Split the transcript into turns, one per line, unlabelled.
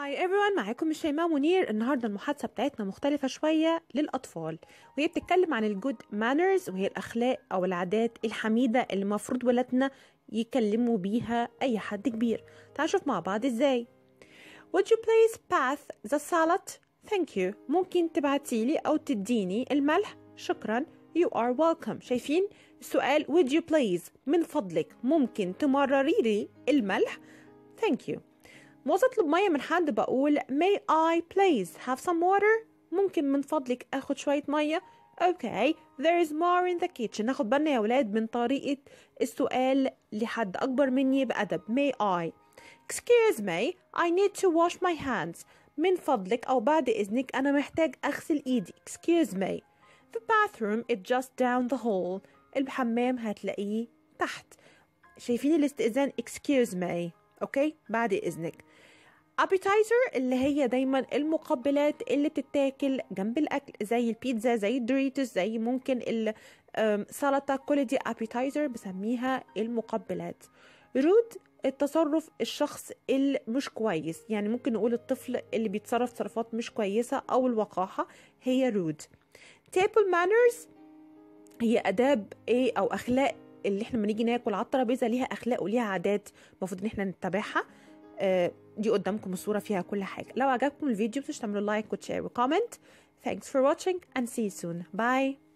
هاي everyone معاكم شيماء منير النهارده المحادثه بتاعتنا مختلفه شويه للاطفال وهي بتتكلم عن الجود مانرز وهي الاخلاق او العادات الحميده اللي المفروض ولادنا يكلموا بيها اي حد كبير تعالوا نشوف مع بعض ازاي Would you please pass the salad? Thank you. ممكن تبعتيلي أو تديني الملح؟ شكرا. You are welcome. شايفين؟ السؤال would you please من فضلك ممكن تمرري لي الملح؟ Thank you. موز اطلب ميه من حد بقول may I please have some water ممكن من فضلك اخد شويه ميه اوكي there is more in the kitchen ناخد بالنا يا ولاد من طريقه السؤال لحد اكبر مني بادب may I excuse me I need to wash my hands من فضلك او بعد اذنك انا محتاج اغسل ايدي excuse me the bathroom is just down the hall الحمام هتلاقيه تحت شايفين الاستئذان excuse me اوكي بعد اذنك appetizer اللي هي دايما المقبلات اللي بتتاكل جنب الاكل زي البيتزا زي الدوريتوس زي ممكن السلطه كل دي appetizer بسميها المقبلات رود التصرف الشخص اللي مش كويس يعني ممكن نقول الطفل اللي بيتصرف تصرفات مش كويسه او الوقاحه هي رود table manners هي اداب ايه او اخلاق اللي احنا لما نيجي ناكل على الترابيزه ليها اخلاق وليها عادات المفروض ان احنا نتبعها آه دي قدامكم الصوره فيها كل حاجه لو عجبكم الفيديو متنسوش تعملوا لايك وتشير وكومنت thanks for watching and see you soon bye